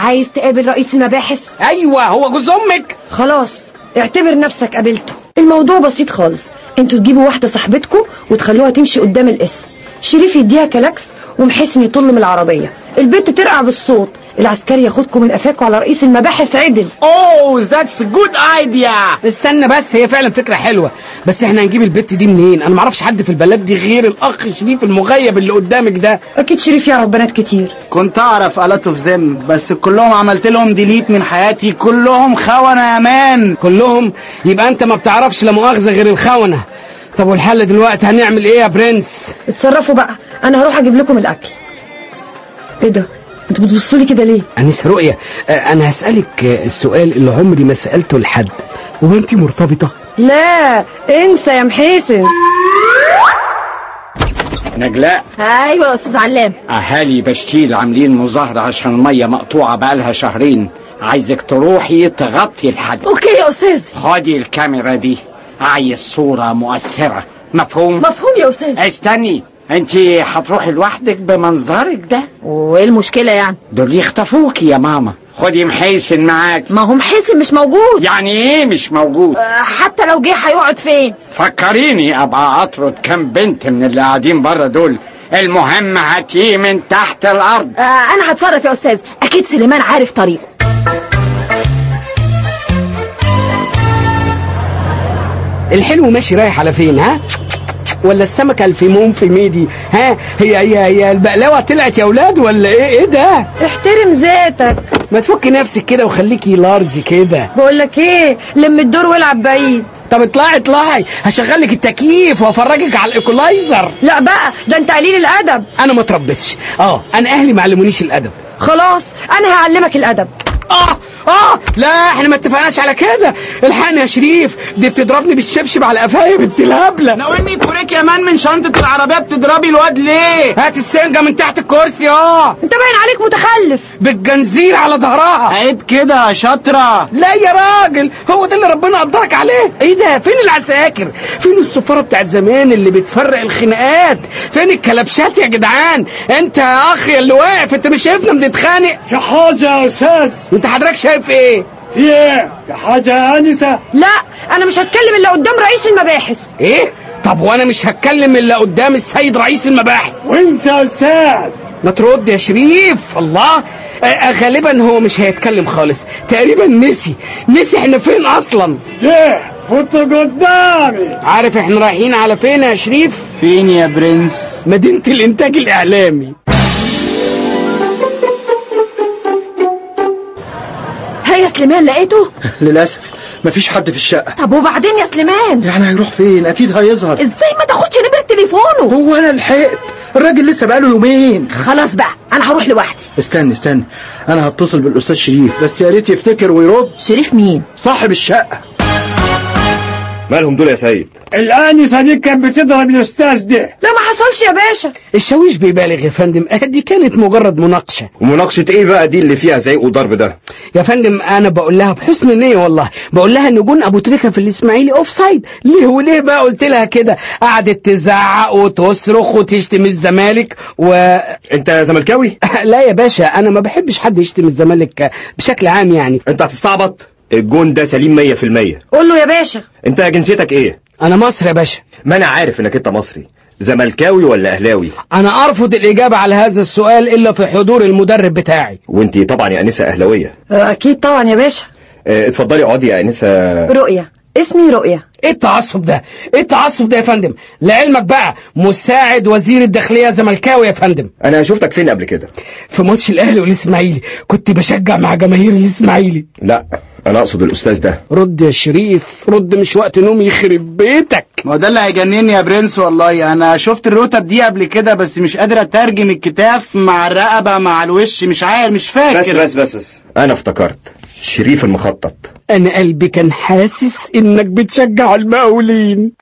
عايز تقابل رئيس المباحث ايوه هو جوز امك خلاص اعتبر نفسك قابلته الموضوع بسيط خالص انتوا تجيبوا واحدة صاحبتكم وتخلوها تمشي قدام الاسم شريف يديها كلاكس ومحسن يطل من العربية البنت ترقع بالصوت العسكري ياخدكم من قفاكوا على رئيس المباحث عدل اوه ذاتس جود ايديا استنى بس هي فعلا فكره حلوه بس احنا هنجيب البت دي منين انا معرفش حد في البلد دي غير الاخ شريف المغيب اللي قدامك ده اكيد شريف يعرف بنات كتير كنت اعرف الات اوف زم بس كلهم عملت لهم ديليت من حياتي كلهم خونة يا مان كلهم يبقى انت ما بتعرفش لا مؤاخذه غير الخونه طب والحل دلوقتي هنعمل ايه يا برنس اتصرفوا بقى انا هروح اجيب لكم الاكل ايه ده انتوا بتبصوا لي كده ليه انسه رؤيا آه، انا هسالك آه، السؤال اللي عمري ما سالته لحد هو انت مرتبطه لا انسى يا محيسن نجلاء ايوه يا استاذ علام اهالي بشتيل عاملين مظاهرة عشان المية مقطوعة بقالها شهرين عايزك تروحي تغطي الحدث اوكي يا استاذ خدي الكاميرا دي عايز صورة مؤثرة مفهوم؟ مفهوم يا استاذ استني انت هتروحي لوحدك بمنظرك ده وايه المشكله يعني دول يخطفوكي يا ماما خدي محيسن معاك ما هو محسن مش موجود يعني ايه مش موجود آه، حتى لو جه هيقعد فين فكريني ابقى اطرد كام بنت من اللي قاعدين بره دول المهم هاتيه من تحت الارض آه انا هتصرف يا استاذ اكيد سليمان عارف طريقه الحلو ماشي رايح على فين ها ولا السمكه الفيمون في ميدي ها هي هي هي البقلاوه طلعت يا اولاد ولا ايه ايه ده احترم ذاتك ما تفكي نفسك كده وخليكي لارج كده بقول لك ايه لم الدور والعب بعيد طب اطلعي اطلعي هشغلك التكييف وافرجك على الايكولايزر لا بقى ده انت قليل الادب انا ما اتربيتش اه انا اهلي ما علمونيش الادب خلاص انا هعلمك الادب اه اه لا احنا ما اتفقناش على كده الحقني يا شريف دي بتضربني بالشبشب على قفايا يا بنت الهبله ناولني كوريك يا مان من شنطة العربية بتضربي الواد ليه هات السنجه من تحت الكرسي اه انت باين عليك متخلف بالجنزير على ظهرها عيب كده يا شاطرة لا يا راجل هو ده اللي ربنا قدرك عليه ايه ده فين العساكر فين السفاره بتاعت زمان اللي بتفرق الخناقات فين الكلبشات يا جدعان انت يا اخي اللي واقف انت مش شايفنا بنتخانق في حاجة يا أستاذ انت حضرتك شايف ايه في إيه؟ في حاجة يا أنسة لا انا مش هتكلم الا قدام رئيس المباحث ايه طب وانا مش هتكلم الا قدام السيد رئيس المباحث وأنت يا أستاذ ما ترد يا شريف الله آه، آه، غالبا هو مش هيتكلم خالص تقريبا نسي نسي احنا فين اصلا ده فوت قدامي عارف احنا رايحين على فين يا شريف فين يا برنس مدينة الانتاج الاعلامي هي يا سليمان لقيته للأسف مفيش حد في الشقة طب وبعدين يا سليمان يعني هيروح فين أكيد هيظهر ازاي ما تاخدش نمرة تليفونه هو أنا لحقت الراجل لسه بقاله يومين خلاص بقى انا هروح لوحدي استنى استنى أنا هتصل بالأستاذ شريف بس يا ريت يفتكر ويرد شريف مين صاحب الشقة مالهم دول يا سيد الآنسة دي كانت بتضرب الأستاذ ده لا ما حصلش يا باشا الشاويش بيبالغ يا فندم آه، دي كانت مجرد مناقشة ومناقشة ايه بقى دي اللي فيها زعيق وضرب ده يا فندم انا بقول لها بحسن النية والله بقول لها ان جون ابو تريكة في الاسماعيلي اوف سايد ليه وليه بقى قلت لها كده قعدت تزعق وتصرخ وتشتم الزمالك و انت زملكاوي لا يا باشا انا ما بحبش حد يشتم الزمالك بشكل عام يعني انت هتستعبط الجون ده سليم 100% قول له يا باشا انت جنسيتك ايه انا مصري يا باشا ما انا عارف انك انت مصري زملكاوي ولا اهلاوي انا ارفض الاجابة على هذا السؤال الا في حضور المدرب بتاعي وانت طبعا يا انسه اهلاويه آه، اكيد طبعا يا باشا اه، اتفضلي اقعدي يا انسه رؤية اسمي رؤية ايه التعصب ده ايه التعصب ده يا فندم لعلمك بقى مساعد وزير الداخلية زملكاوي يا فندم انا شفتك فين قبل كده في ماتش الاهلي والاسماعيلي كنت بشجع مع جماهير الاسماعيلي لا انا اقصد الاستاذ ده رد يا شريف رد مش وقت نوم يخرب بيتك ما هو ده اللي هيجنني يا برنس والله انا شفت الرتب دي قبل كده بس مش قادر اترجم الكتاف مع الرقبة مع الوش مش عارف مش فاكر بس بس بس بس انا افتكرت شريف المخطط انا قلبي كان حاسس انك بتشجع المقاولين